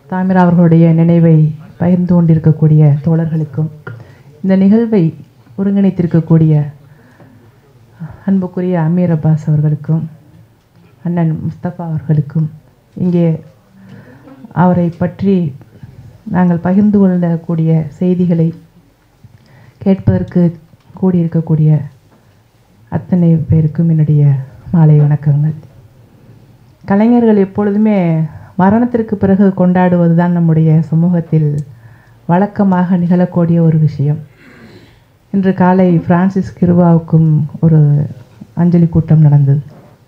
தாமிரா அவர்களுடைய நினைவை பகிர்ந்து கொண்டிருக்கக்கூடிய தோழர்களுக்கும் இந்த நிகழ்வை ஒருங்கிணைத்திருக்கக்கூடிய அன்புக்குரிய அமீர் அப்பாஸ் அவர்களுக்கும் அண்ணன் முஸ்தபா அவர்களுக்கும் இங்கே அவரை பற்றி நாங்கள் பகிர்ந்து கொள்ளக்கூடிய செய்திகளை கேட்பதற்கு கூடியிருக்கக்கூடிய அத்தனை பேருக்கும் என்னுடைய மாலை வணக்கங்கள் கலைஞர்கள் எப்பொழுதுமே மரணத்திற்கு பிறகு கொண்டாடுவது தான் நம்முடைய சமூகத்தில் வழக்கமாக நிகழக்கூடிய ஒரு விஷயம் இன்று காலை பிரான்சிஸ் கிருபாவுக்கும் ஒரு அஞ்சலி கூட்டம் நடந்தது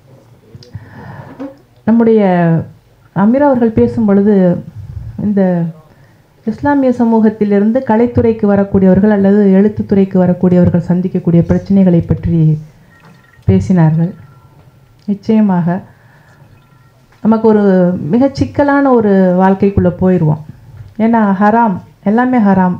நம்முடைய அமீர் அவர்கள் பேசும் பொழுது இந்த இஸ்லாமிய சமூகத்திலிருந்து கலைத்துறைக்கு வரக்கூடியவர்கள் அல்லது எழுத்துத்துறைக்கு வரக்கூடியவர்கள் சந்திக்கக்கூடிய பிரச்சனைகளை பற்றி பேசினார்கள் நிச்சயமாக நமக்கு ஒரு மிக சிக்கலான ஒரு வாழ்க்கைக்குள்ளே போயிடுவோம் ஏன்னா ஹராம் எல்லாமே ஹராம்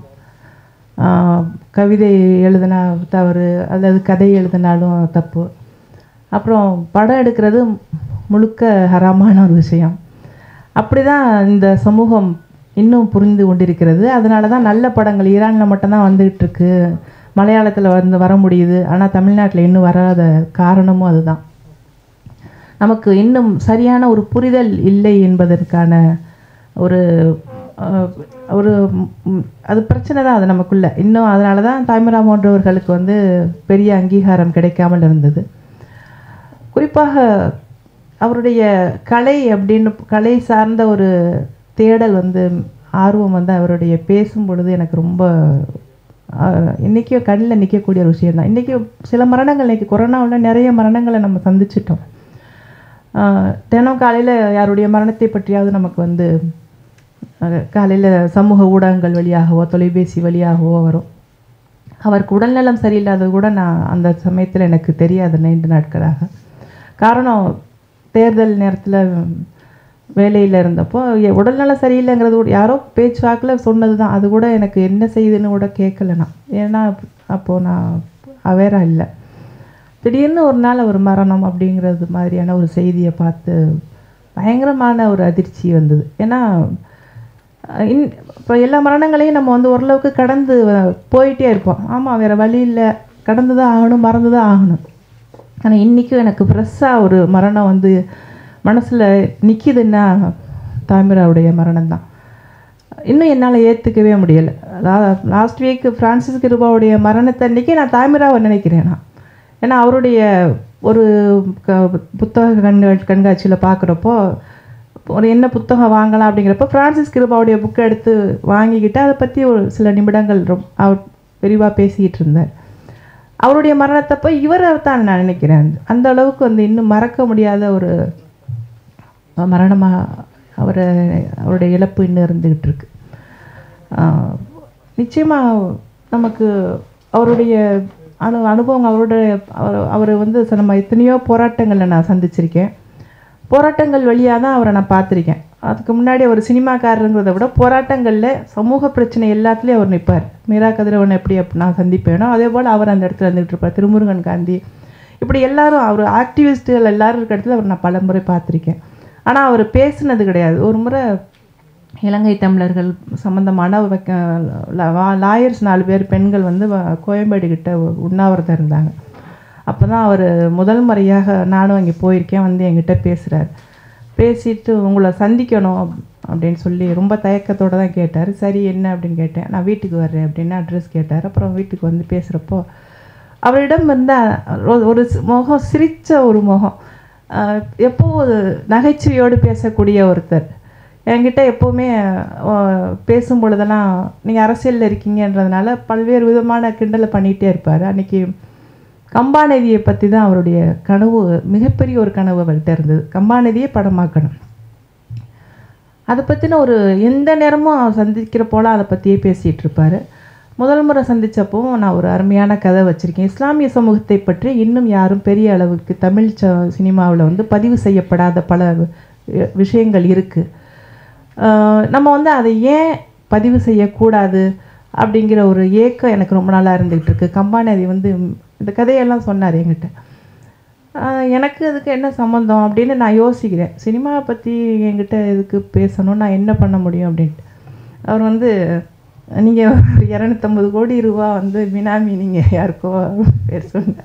ஆஹ் கவிதை எழுதினா தவறு அல்லது கதை எழுதினாலும் தப்பு அப்புறம் படம் எடுக்கிறது முழுக்க ஹராமான ஒரு விஷயம் அப்படி தான் இந்த சமூகம் இன்னும் புரிந்து கொண்டிருக்கிறது அதனால தான் நல்ல படங்கள் ஈரானில் மட்டும்தான் வந்துகிட்டு இருக்கு மலையாளத்தில் வந்து வர முடியுது ஆனால் தமிழ்நாட்டில் இன்னும் வராத காரணமும் அதுதான் நமக்கு இன்னும் சரியான ஒரு புரிதல் இல்லை என்பதற்கான ஒரு அஹ், ஒரு ம், அது பிரச்சனை தான் அது நமக்குள்ள இன்னும் அதனால தான் தாய்மரா போன்றவர்களுக்கு வந்து பெரிய அங்கீகாரம் கிடைக்காமல் இருந்தது குறிப்பாக அவருடைய கலை அப்படின்னு கலை சார்ந்த ஒரு தேடல் வந்து ஆர்வம் வந்து அவருடைய பேசும் பொழுது எனக்கு ரொம்ப ஆஹ், இன்னைக்கும் கண்ணில் நிற்கக்கூடிய ஒரு விஷயம் தான் இன்றைக்கி சில மரணங்கள் இன்னைக்கு கொரோனாவில் நிறைய மரணங்களை நம்ம சந்திச்சிட்டோம் ஆஹ், தினம் காலையில் யாருடைய மரணத்தை பற்றியாவது நமக்கு வந்து காலையில் சமூக ஊடகங்கள் வழியாகவோ தொலைபேசி வழியாகவோ வரும் அவருக்கு உடல்நலம் சரியில்லாதது கூட நான் அந்த சமயத்தில் எனக்கு தெரியாது நீண்ட நாட்களாக காரணம் தேர்தல் நேரத்தில் வேலையில் இருந்தப்போ எ- உடல்நலம் சரியில்லைங்கிறது கூட யாரோ பேச்சுவாக்கில் சொன்னது தான் அது கூட எனக்கு என்ன செய்யுதுன்னு கூட கேட்கல நான் ஏன்னா அப்போது நான் அவேராக இல்லை திடீர்னு ஒரு நாள் ஒரு மரணம் அப்படிங்கிறது மாதிரியான ஒரு செய்தியை பார்த்து பயங்கரமான ஒரு அதிர்ச்சி வந்தது ஏன்னா அஹ், இன் இப்போ எல்லா மரணங்களையும் நம்ம வந்து ஓரளவுக்கு கடந்து வ- போயிட்டே இருப்போம் ஆமாம் வேறு வழி இல்லை கடந்து தான் ஆகணும் மறந்து தான் ஆகணும் ஆனால் இன்றைக்கும் எனக்கு ஃப்ரெஷ்ஷாக ஒரு மரணம் வந்து மனசில் நிற்கிதுன்னா தாமிராவுடைய மரணம் தான் இன்னும் என்னால் ஏற்றுக்கவே முடியலை லாஸ்ட் வீக் ஃப்ரான்சிஸ் கிருபாவுடைய மரணத்தன்னைக்கு நான் தாமிராவை நினைக்கிறேன் நான் ஏன்னா அவருடைய ஒரு க புத்தக கண்கா கண்காட்சியில் பார்க்குறப்போ ஒரு என்ன புத்தகம் வாங்கலாம் அப்படிங்கிறப்ப ஃப்ரான்சிஸ் கிருபாவுடைய புக்கை எடுத்து வாங்கிக்கிட்டு அதை பற்றி ஒரு சில நிமிடங்கள் ரொம் அவர் விரிவாக பேசிக்கிட்டு இருந்தார் அவருடைய மரணத்தப்போ இவரை தான் நான் நினைக்கிறேன் அந்த அளவுக்கு வந்து இன்னும் மறக்க முடியாத ஒரு மரணமாக அவரை அவருடைய இழப்பு இன்னும் இருந்துக்கிட்டு இருக்கு ஆஹ் நிச்சயமாக நமக்கு அவருடைய அனு அனுபவம் அவருடைய அவர் அவர் வந்து ச- நம்ம எத்தனையோ போராட்டங்களில் நான் சந்திச்சிருக்கேன் போராட்டங்கள் வழியாக தான் அவரை நான் பார்த்துருக்கேன் அதுக்கு முன்னாடி அவர் சினிமாக்காரருங்கிறத விட போராட்டங்களில் சமூக பிரச்சனை எல்லாத்துலேயும் அவர் நிற்பார் மீரா கதிரவன் எப்படி அப்படி நான் சந்திப்பேனோ அதே போல் அவர் அந்த இடத்துல இருந்துகிட்டு இருப்பார் திருமுருகன் காந்தி இப்படி எல்லாரும் அவர் ஆக்டிவிஸ்ட்டுகள் எல்லாரும் இருக்க இடத்துல அவர் நான் பல முறை பார்த்துருக்கேன் ஆனால் அவர் பேசுனது கிடையாது ஒரு முறை இலங்கை தமிழர்கள் சம்மந்தமான லாயர்ஸ் நாலு பேர் பெண்கள் வந்து வ- கோயம்பேடு கிட்ட உண்ணாவிரதம் இருந்தாங்க அப்போ தான் அவர் முதல் முறையாக நானும் அங்கே போயிருக்கேன் வந்து என்கிட்ட பேசுகிறார் பேசிட்டு உங்களை சந்திக்கணும் அப்- அப்படின்னு சொல்லி ரொம்ப தயக்கத்தோடு தான் கேட்டார் சரி என்ன அப்படின்னு கேட்டேன் நான் வீட்டுக்கு வர்றேன் அப்படின்னு அட்ரஸ் கேட்டார் அப்புறம் வீட்டுக்கு வந்து பேசுகிறப்போ அவரிடம் இருந்த ஒரு- ஒரு சி- முகம் சிரித்த ஒரு முகம் ஆஹ் எப்பவும் ஒரு நகைச்சுவையோடு பேசக்கூடிய ஒருத்தர் என்கிட்ட எப்போவுமே ஆஹ் பேசும் பொழுதெல்லாம் நீங்கள் அரசியலில் இருக்கீங்கன்றதுனால பல்வேறு விதமான கிண்டலை பண்ணிகிட்டே இருப்பார் அன்றைக்கி கம்பாநதியை பற்றி தான் அவருடைய கனவு மிகப்பெரிய ஒரு கனவு அவர்கிட்ட இருந்தது கம்பாநதியை படமாக்கணும் அதை பற்றின ஒரு எந்த நேரமும் சந்திக்கிற போல அதை பற்றியே பேசிகிட்டு இருப்பார் முதல் முறை சந்தித்தப்போ நான் ஒரு அருமையான கதை வச்சுருக்கேன் இஸ்லாமிய சமூகத்தை பற்றி இன்னும் யாரும் பெரிய அளவுக்கு தமிழ் ச சினிமாவில் வந்து பதிவு செய்யப்படாத பல வி- விஷயங்கள் இருக்குது நம்ம வந்து அதை ஏன் பதிவு செய்யக்கூடாது அப்படிங்கிற ஒரு ஏக்கம் எனக்கு ரொம்ப நாளாக இருந்துகிட்டு இருக்கு கம்பாநதி வந்து இந்த கதையெல்லாம் சொன்னார் என்கிட்ட ஆஹ் எனக்கு அதுக்கு என்ன சம்மந்தம் அப்படின்னு நான் யோசிக்கிறேன் சினிமாவை பற்றி என்கிட்ட எதுக்கு பேசணும் நான் என்ன பண்ண முடியும் அப்படின்ட்டு அவர் வந்து நீங்கள் ஒரு இரநூத்தம்பது கோடி ரூபா வந்து பினாமி நீங்கள் யாருக்கோ பேர் சொன்னார்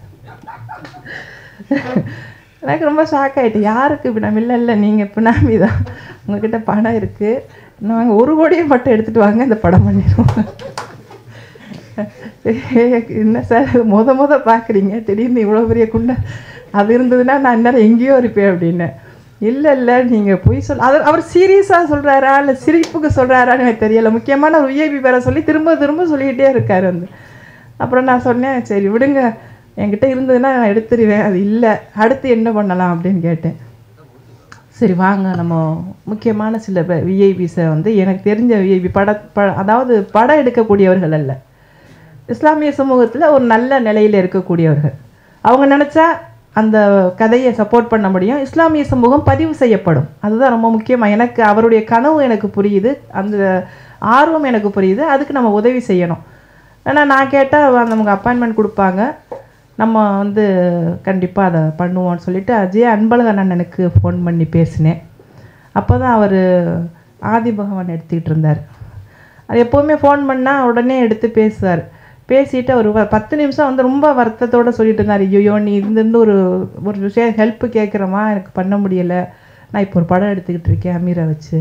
எனக்கு ரொம்ப ஷாக் ஆகிட்டு யாருக்கு பினாமி இல்லை இல்லை நீங்கள் பினாமி தான் உங்ககிட்ட பணம் இருக்குது நாங்கள் ஒரு கோடியை மட்டும் எடுத்துகிட்டு வாங்க இந்த படம் பண்ணிடுவோம் என்ன சார் முத முத பார்க்குறீங்க திடீர்னு இவ்வளோ பெரிய குண்டை அது இருந்ததுன்னா நான் இந்நேரம் எங்கேயோ இருப்பேன் அப்படின்னேன் இல்லை இல்லை நீங்கள் பொய் சொல் அது அவர் சீரியஸாக சொல்கிறாரா இல்லை சிரிப்புக்கு சொல்கிறாரான்னு எனக்கு தெரியல முக்கியமான ஒரு விஐபி பேரை சொல்லி திரும்ப திரும்ப சொல்லிக்கிட்டே இருக்கார் வந்து அப்புறம் நான் சொன்னேன் சரி விடுங்க என்கிட்ட இருந்ததுன்னா நான் எடுத்துருவேன் அது இல்லை அடுத்து என்ன பண்ணலாம் அப்படின்னு கேட்டேன் சரி வாங்க நம்ம முக்கியமான சில விஐபிஸை வந்து எனக்கு தெரிஞ்ச விஐபி பட ப அதாவது படம் எடுக்கக்கூடியவர்கள் அல்ல இஸ்லாமிய சமூகத்தில் ஒரு நல்ல நிலையில் இருக்கக்கூடியவர்கள் அவங்க நினச்சா அந்த கதையை சப்போர்ட் பண்ண முடியும் இஸ்லாமிய சமூகம் பதிவு செய்யப்படும் அதுதான் ரொம்ப முக்கியமாக எனக்கு அவருடைய கனவு எனக்கு புரியுது அந்த ஆர்வம் எனக்கு புரியுது அதுக்கு நம்ம உதவி செய்யணும் ஏன்னா நான் கேட்டால் நமக்கு அப்பாயின்மெண்ட் கொடுப்பாங்க நம்ம வந்து கண்டிப்பாக அதை பண்ணுவோம்னு சொல்லிட்டு அஜய் அன்பழகன் அண்ணனுக்கு ஃபோன் பண்ணி பேசினேன் அப்போ தான் அவர் ஆதி பகவான் எடுத்துக்கிட்டு இருந்தார் அது எப்போவுமே ஃபோன் பண்ணால் உடனே எடுத்து பேசுவார் பேசிட்டு அவர் வ- பத்து நிமிஷம் வந்து ரொம்ப வருத்தத்தோடு சொல்லிட்டு இருந்தார் ஐயோ நீ இருந்து ஒரு ஒரு விஷயம் ஹெல்ப் கேட்குறமா எனக்கு பண்ண முடியலை நான் இப்போ ஒரு படம் எடுத்துக்கிட்டு இருக்கேன் அமீரை வச்சு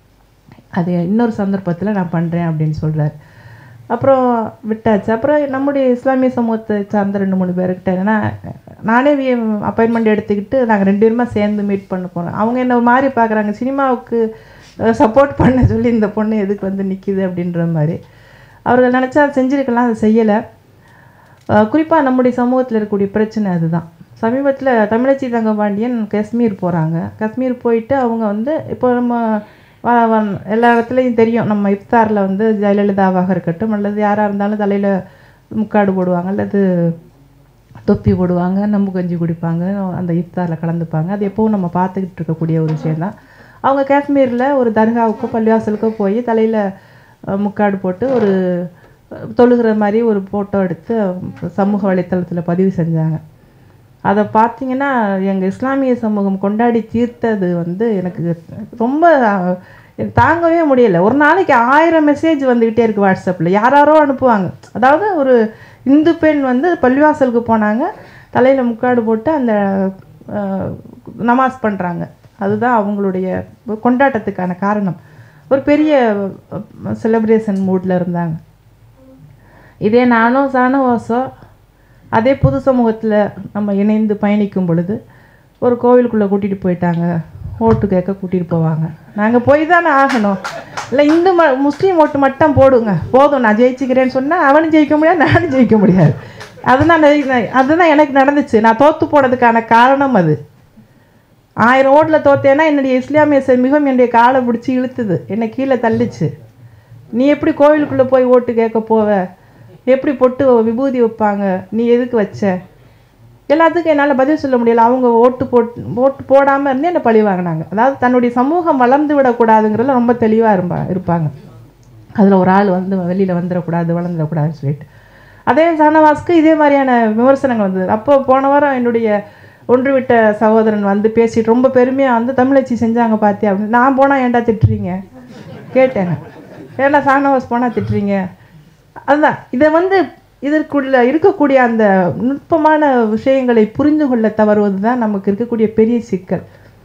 அது இன்னொரு சந்தர்ப்பத்தில் நான் பண்ணுறேன் அப்படின்னு சொல்கிறார் அப்புறம் விட்டாச்சு அப்புறம் நம்முடைய இஸ்லாமிய சமூகத்தை சார்ந்த ரெண்டு மூணு பேர்கிட்ட ஏன்னா நானே அப்பாயின்மெண்ட் எடுத்துக்கிட்டு நாங்கள் ரெண்டு பேருமா சேர்ந்து மீட் பண்ண போகிறோம் அவங்க என்ன ஒரு மாதிரி பார்க்குறாங்க சினிமாவுக்கு சப்போர்ட் பண்ண சொல்லி இந்த பொண்ணு எதுக்கு வந்து நிற்கிது அப்படின்ற மாதிரி அவர்கள் நினச்சா செஞ்சுருக்கலாம் அதை செய்யலை குறிப்பாக நம்முடைய சமூகத்தில் இருக்கக்கூடிய பிரச்சனை அதுதான் சமீபத்தில் தமிழச்சி தங்கபாண்டியன் காஷ்மீர் போகிறாங்க காஷ்மீர் போயிட்டு அவங்க வந்து இப்போ நம்ம வ- வ- எல்லா இடத்துலையும் தெரியும் நம்ம இஃப்தாரில் வந்து ஜெயலலிதாவாக இருக்கட்டும் அல்லது யாராக இருந்தாலும் தலையில் முக்காடு போடுவாங்க அல்லது தொப்பி போடுவாங்க நம்பு கஞ்சி குடிப்பாங்க அந்த இஃப்தாரில் கலந்துப்பாங்க அது எப்போவும் நம்ம பார்த்துக்கிட்டு இருக்கக்கூடிய ஒரு விஷயந்தான் அவங்க காஷ்மீரில் ஒரு தர்காவுக்கோ பள்ளிவாசலுக்கோ போய் தலையில் முக்காடு போட்டு ஒரு அஹ், தொழுகிற மாதிரி ஒரு ஃபோட்டோ எடுத்து அஹ், சமூக வலைத்தளத்தில் பதிவு செஞ்சாங்க அதை பார்த்தீங்கன்னா எங்கள் இஸ்லாமிய சமூகம் கொண்டாடி தீர்த்தது வந்து எனக்கு ரொம்ப அஹ், எனக்கு தாங்கவே முடியல ஒரு நாளைக்கு ஆயிரம் மெசேஜ் வந்துக்கிட்டே இருக்குது வாட்ஸ்அப்பில் யாராரோ அனுப்புவாங்க அதாவது ஒரு இந்து பெண் வந்து பள்ளிவாசலுக்கு போனாங்க தலையில் முக்காடு போட்டு அந்த அஹ், நமாஸ் பண்ணுறாங்க அதுதான் அவங்களுடைய கொண்டாட்டத்துக்கான காரணம் ஒரு பெரிய செலிப்ரேஷன் மூடில் இருந்தாங்க இதே நானும் சானவாசம் அதே புது சமூகத்தில் நம்ம இணைந்து பயணிக்கும் பொழுது ஒரு கோவிலுக்குள்ளே கூட்டிகிட்டு போயிட்டாங்க ஓட்டு கேட்க கூட்டிகிட்டு போவாங்க நாங்கள் போய் தானே ஆகணும் இல்லை இந்து ம முஸ்லீம் ஓட்டு மட்டும் போடுங்க போதும் நான் ஜெயிச்சுக்கிறேன்னு சொன்னால் அவனும் ஜெயிக்க முடியாது நானும் ஜெயிக்க முடியாது அதுதான் நான் அதுதான் எனக்கு நடந்துச்சு நான் தோற்று போனதுக்கான காரணம் அது ஆயிரம் ஓட்டில் தோத்தேன்னா என்னுடைய இஸ்லாமிய சமூகம் என்னுடைய காலை பிடிச்சி இழுத்துது என்னை கீழே தள்ளிச்சு நீ எப்படி கோவிலுக்குள்ளே போய் ஓட்டு கேட்க போவ எப்படி பொட்டு விபூதி வைப்பாங்க நீ எதுக்கு வச்ச எல்லாத்துக்கும் என்னால் பதில் சொல்ல முடியல அவங்க ஓட்டு போட் ஓட்டு போடாமல் இருந்து என்னை பழி வாங்கினாங்க அதாவது தன்னுடைய சமூகம் வளர்ந்து விடக்கூடாதுங்கிறதுல ரொம்ப தெளிவாக இருப்பா இருப்பாங்க அதில் ஒரு ஆள் வந்து வெளியில் வந்துடக்கூடாது வளர்ந்துடக்கூடாதுன்னு சொல்லிட்டு அதே சானவாஸ்க்கு இதே மாதிரியான விமர்சனங்கள் வந்தது அப்போ போன வாரம் என்னுடைய ஒன்று விட்ட சகோதரன் வந்து பேசிட்டு ரொம்ப பெருமையாக வந்து தமிழச்சி செஞ்சாங்க பார்த்தியா அப்படின்னு நான் போனால் ஏன்டா திட்டுறீங்க கேட்டேன் ஏன்டா சானவாஸ் போனால் திட்டுறீங்க அதுதான் இதை வந்து இதற்குள்ள இருக்கக்கூடிய அந்த நுட்பமான விஷயங்களை புரிந்து கொள்ள தவறுவது தான் நமக்கு இருக்கக்கூடிய பெரிய சிக்கல்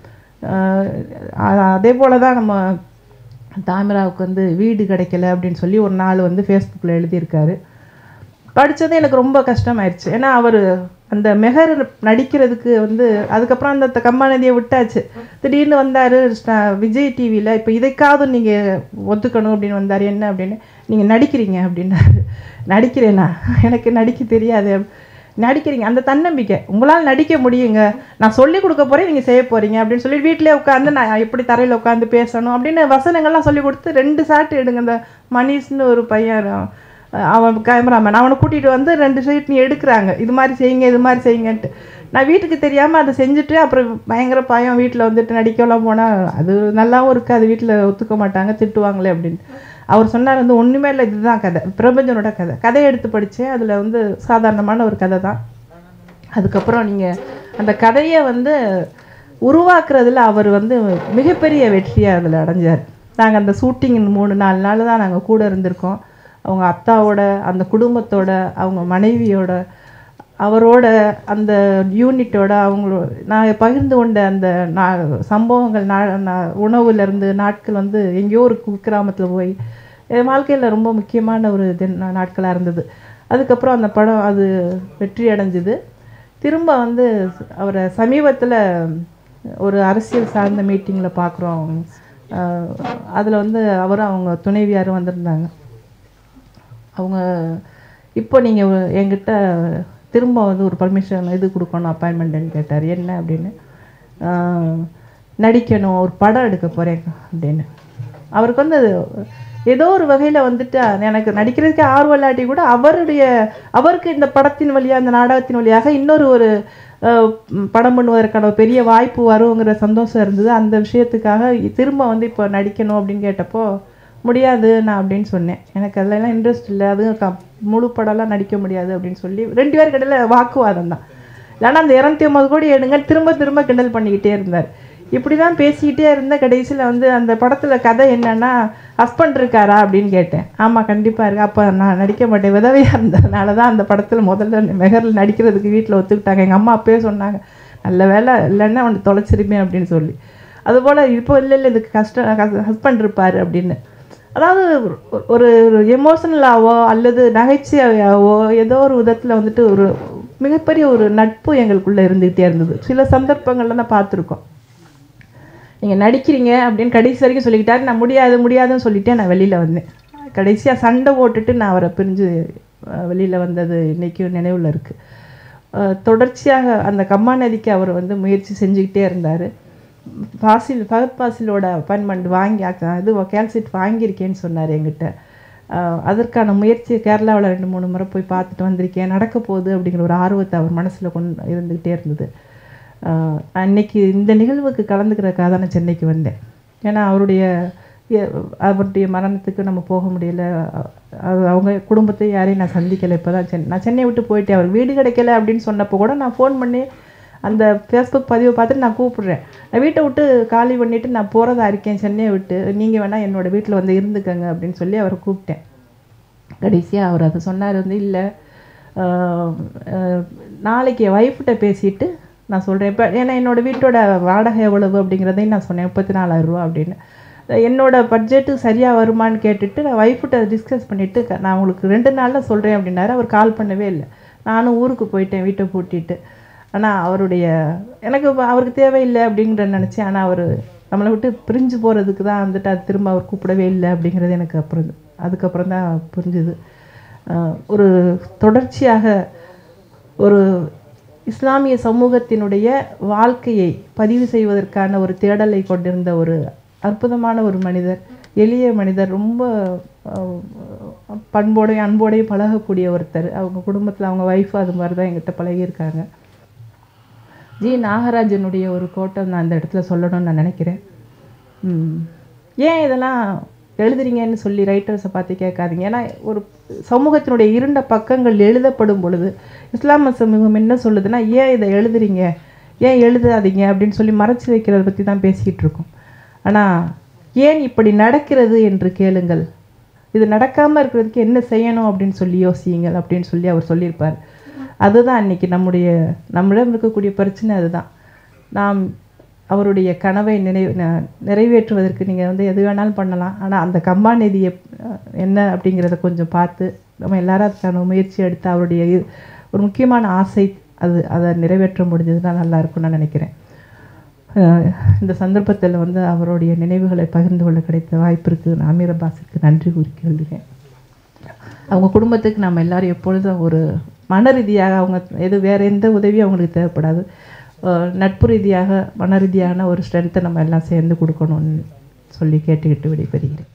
ஆஹ் அ- அதே போல தான் நம்ம தாமிராவுக்கு வந்து வீடு கிடைக்கல அப்படின்னு சொல்லி ஒரு நாள் வந்து ஃபேஸ்புக்கில் எழுதியிருக்காரு படித்தது எனக்கு ரொம்ப கஷ்டமாயிருச்சு ஏன்னா அவர் அந்த மெஹர் நடிக்கிறதுக்கு வந்து அதுக்கப்புறம் அந்த த- கம்மாநதியை விட்டாச்சு திடீர்னு வந்தார் விஜய் டிவியில் இப்போ இதைக்காவது நீங்கள் ஒத்துக்கணும் அப்படின்னு வந்தார் என்ன அப்படின்னு நீங்கள் நடிக்கிறீங்க அப்படின்னாரு நடிக்கிறேனா எனக்கு நடிக்க தெரியாது நடிக்கிறீங்க அந்த தன்னம்பிக்கை உங்களால் நடிக்க முடியுங்க நான் சொல்லி கொடுக்க போகிறேன் நீங்கள் செய்ய போகிறீங்க அப்படின்னு சொல்லி வீட்டிலே உட்காந்து நான் எப்படி தரையில் உட்காந்து பேசணும் அப்படின்னு வசனங்கள்லாம் சொல்லி கொடுத்து ரெண்டு சாட்டு எடுங்க இந்த மணிஷ்னு ஒரு பையன் அஹ் அவன் கேமராமேன் அவனை கூட்டிகிட்டு வந்து ரெண்டு சைட் நீ எடுக்கிறாங்க இது மாதிரி செய்யுங்க இது மாதிரி செய்யுங்கன்ட்டு நான் வீட்டுக்கு தெரியாமல் அதை செஞ்சுட்டு அப்புறம் பயங்கர பயம் வீட்டில் வந்துட்டு நடிக்கலாம் போனால் அது நல்லாவும் இருக்காது வீட்டில் ஒத்துக்க மாட்டாங்க திட்டுவாங்களே அப்படின்னு அவர் சொன்னார் வந்து ஒன்றுமே இல்லை இதுதான் கதை பிரபஞ்சனோட கதை கதையை எடுத்து படித்தேன் அதில் வந்து சாதாரணமான ஒரு கதை தான் அதுக்கப்புறம் நீங்கள் அந்த கதையை வந்து உருவாக்குறதுல அவர் வந்து மிகப்பெரிய வெற்றியை அதில் அடைஞ்சார் நாங்கள் அந்த ஷூட்டிங் மூணு நாலு நாள் தான் நாங்கள் கூட இருந்திருக்கோம் அவங்க அத்தாவோட அந்த குடும்பத்தோட அவங்க மனைவியோட அவரோட அந்த யூனிட்டோட அவங்களோட நான் பகிர்ந்து கொண்ட அந்த நா சம்பவங்கள் நா நா- உணவுலேருந்து நாட்கள் வந்து எங்கேயோ ஒரு குக்கிராமத்தில் போய் என் வாழ்க்கையில் ரொம்ப முக்கியமான ஒரு தின் நாட்களாக இருந்தது அதுக்கப்புறம் அந்த படம் அது வெற்றி அடைஞ்சுது திரும்ப வந்து அவரை சமீபத்தில் ஒரு அரசியல் சார்ந்த மீட்டிங்கில் பார்க்குறோம் அதில் வந்து அவரும் அவங்க துணைவியாரும் வந்திருந்தாங்க அவங்க இப்போ நீங்கள் என்கிட்ட திரும்ப வந்து ஒரு பர்மிஷன் இது கொடுக்கணும் அப்பாயின்மெண்ட்டுன்னு கேட்டார் என்ன அப்படின்னு ஆஹ், நடிக்கணும் ஒரு படம் எடுக்க போகிறேன் அப்படின்னு அவருக்கு வந்து அது ஏதோ ஒரு வகையில் வந்துட்டு எனக்கு நடிக்கிறதுக்கு ஆர்வம் இல்லாட்டி கூட அவருடைய அவருக்கு இந்த படத்தின் வழியாக இந்த நாடகத்தின் வழியாக இன்னொரு ஒரு ஆஹ், ம், படம் பண்ணுவதற்கான ஒரு பெரிய வாய்ப்பு வருங்கிற சந்தோஷம் இருந்தது அந்த விஷயத்துக்காக திரும்ப வந்து இப்போ நடிக்கணும் அப்படின்னு கேட்டப்போ முடியாது நான் அப்படின்னு சொன்னேன் எனக்கு அதெல்லாம் இன்ட்ரெஸ்ட் இல்லை அதுவும் க முழு படம்லாம் நடிக்க முடியாது அப்படின்னு சொல்லி ரெண்டு பேர் கடையில் வாக்குவாதம் தான் இல்லைன்னா அந்த இரநூத்தி ஐம்பது கோடி எடுங்க திரும்ப திரும்ப கிண்டல் பண்ணிக்கிட்டே இருந்தார் இப்படி தான் பேசிக்கிட்டே இருந்த கடைசியில் வந்து அந்த படத்தில் கதை என்னன்னா ஹஸ்பண்ட் இருக்காரா அப்படின்னு கேட்டேன் ஆமாம் கண்டிப்பாக இருக்கு அப்போ நான் நடிக்க மாட்டேன் விதவையாக இருந்ததுனால தான் அந்த படத்தில் முதல்ல மெஹரில் நடிக்கிறதுக்கு வீட்டில் ஒத்துக்கிட்டாங்க எங்கள் அம்மா அப்பயே சொன்னாங்க நல்ல வேலை இல்லைன்னா அவனை தொலைச்சிருப்பேன் அப்படின்னு சொல்லி அதுபோல் இப்போ இல்லை இல்லை இதுக்கு கஷ்டம் ஹஸ்பண்ட் இருப்பார் அப்படின்னு அதாவது ஒரு- ஒரு ஒரு எமோஷனலாவோ அல்லது நகைச்சுவையாவோ ஏதோ ஒரு விதத்தில் வந்துட்டு ஒரு மிகப்பெரிய ஒரு நட்பு எங்களுக்குள்ளே இருந்துகிட்டே இருந்தது சில சந்தர்ப்பங்கள்ல தான் பார்த்துருக்கோம் நீங்கள் நடிக்கிறீங்க அப்படின்னு கடைசி வரைக்கும் சொல்லிக்கிட்டாரு நான் முடியாது முடியாதுன்னு சொல்லிட்டே நான் வெளியில் வந்தேன் கடைசியாக சண்டை போட்டுட்டு நான் அவரை பிரிஞ்சு வெளியில் வந்தது இன்றைக்கும் நினைவில் இருக்குது தொடர்ச்சியாக அந்த கம்மா நதிக்கு அவர் வந்து முயற்சி செஞ்சுக்கிட்டே இருந்தார் பாசில் ஃபகத் பாசிலோட அப்பாயின்மெண்ட் வாங்கி அக்க- இது கேல்சிட் வாங்கியிருக்கேன்னு சொன்னார் என்கிட்ட அஹ் அதற்கான முயற்சியை கேரளாவில் ரெண்டு மூணு முறை போய் பார்த்துட்டு வந்திருக்கேன் நடக்க போகுது அப்படிங்கிற ஒரு ஆர்வத்தை அவர் மனசில் கொண்டு இருந்துக்கிட்டே இருந்தது அஹ் அன்னைக்கு இந்த நிகழ்வுக்கு கலந்துக்கிறதுக்காக தான் நான் சென்னைக்கு வந்தேன் ஏன்னா அவருடைய எ- அவருடைய மரணத்துக்கு நம்ம போக முடியல அ- அவங்க குடும்பத்தை யாரையும் நான் சந்திக்கலை இப்போ தான் சென்னை நான் சென்னை விட்டு போயிட்டேன் அவர் வீடு கிடைக்கல அப்படின்னு சொன்னப்போ கூட நான் ஃபோன் பண்ணி அந்த ஃபேஸ்புக் பதிவை பார்த்துட்டு நான் கூப்பிடுறேன் நான் வீட்டை விட்டு காலி பண்ணிவிட்டு நான் போகிறதா இருக்கேன் சென்னையை விட்டு நீங்கள் வேணால் என்னோட வீட்டில் வந்து இருந்துக்கங்க அப்படின்னு சொல்லி அவரை கூப்பிட்டேன் கடைசியாக அவர் அதை சொன்னார் வந்து இல்லை நாளைக்கு என் ஒய்ஃப்கிட்ட பேசிட்டு நான் சொல்கிறேன் இப்போ ஏன்னா என்னோட வீட்டோட வாடகை எவ்வளவு அப்படிங்கிறதையும் நான் சொன்னேன் முப்பத்தி நாலாயிரரூவா அப்படின்னு என்னோட பட்ஜெட்டு சரியாக வருமான்னு கேட்டுட்டு நான் ஒய்ஃப்கிட்ட டிஸ்கஸ் பண்ணிவிட்டு நான் உங்களுக்கு ரெண்டு நாளில் சொல்கிறேன் அப்படின்னாரு அவர் கால் பண்ணவே இல்லை நானும் ஊருக்கு போயிட்டேன் வீட்டை பூட்டிட்டு ஆனால் அவருடைய எனக்கு இப்ப அவருக்கு தேவையில்லை அப்படிங்கிற நினச்சேன் ஆனால் அவர் நம்மளை விட்டு பிரிஞ்சு போகிறதுக்கு தான் வந்துட்டு அது திரும்ப அவர் கூப்பிடவே இல்லை அப்படிங்கிறது எனக்கு அப்புறம் அதுக்கப்புறம் தான் புரிஞ்சுது ஆஹ் ஒரு தொடர்ச்சியாக ஒரு இஸ்லாமிய சமூகத்தினுடைய வாழ்க்கையை பதிவு செய்வதற்கான ஒரு தேடலை கொண்டிருந்த ஒரு அற்புதமான ஒரு மனிதர் எளிய மனிதர் ரொம்ப ஆஹ், பண்போடையும் அன்போடையும் பழகக்கூடிய ஒருத்தர் அவங்க குடும்பத்தில் அவங்க ஒய்ஃப் அது மாதிரி தான் எங்கிட்ட பழகியிருக்காங்க ஜி நாகராஜனுடைய ஒரு கோட்டை நான் அந்த இடத்துல சொல்லணும்னு நான் நினைக்கிறேன் ம். ஏன் இதெல்லாம் எழுதுறீங்கன்னு சொல்லி ரைட்டர்ஸை பார்த்து கேட்காதீங்க ஏன்னா ஒரு சமூகத்தினுடைய இருண்ட பக்கங்கள் எழுதப்படும் பொழுது இஸ்லாம சமூகம் என்ன சொல்லுதுன்னா ஏன் இதை எழுதுறீங்க ஏன் எழுதாதீங்க அப்படின்னு சொல்லி மறைச்சு வைக்கிறத பற்றி தான் பேசிக்கிட்டு இருக்கோம் ஆனால் ஏன் இப்படி நடக்கிறது என்று கேளுங்கள் இது நடக்காமல் இருக்கிறதுக்கு என்ன செய்யணும் அப்படின்னு சொல்லி யோசியுங்கள் அப்படின்னு சொல்லி அவர் சொல்லியிருப்பார் அதுதான் இன்னைக்கு நம்முடைய நம்மிடம் இருக்கக்கூடிய பிரச்சனை அதுதான் நாம் அவருடைய கனவை நினைவு ந- நிறைவேற்றுவதற்கு நீங்கள் வந்து எது வேணாலும் பண்ணலாம் ஆனால் அந்த கம்மா நிதி எப்- என்ன அப்படிங்கிறத கொஞ்சம் பார்த்து நம்ம எல்லாரும் அதுக்கான முயற்சி எடுத்து அவருடைய இ- ஒரு முக்கியமான ஆசை அது அதை நிறைவேற்ற முடிஞ்சதுன்னா நல்லா இருக்கும்னு நான் நினைக்கிறேன் அஹ் இந்த சந்தர்ப்பத்தில் வந்து அவருடைய நினைவுகளை பகிர்ந்து கொள்ள கிடைத்த வாய்ப்பிற்கு நான் அமீர் அப்பாஸுக்கு நன்றி கூறி கொள்கிறேன் அவங்க குடும்பத்துக்கு நம்ம எல்லாரும் எப்பொழுதும் ஒரு மன ரீதியாக அவங்க எது வேறு எந்த உதவியும் அவங்களுக்கு தேவைப்படாது அஹ் நட்பு ரீதியாக மன ரீதியான ஒரு ஸ்ட்ரென்த்தை நம்ம எல்லாம் சேர்ந்து கொடுக்கணும்னு சொல்லி கேட்டுக்கிட்டு விடைபெறுகிறேன்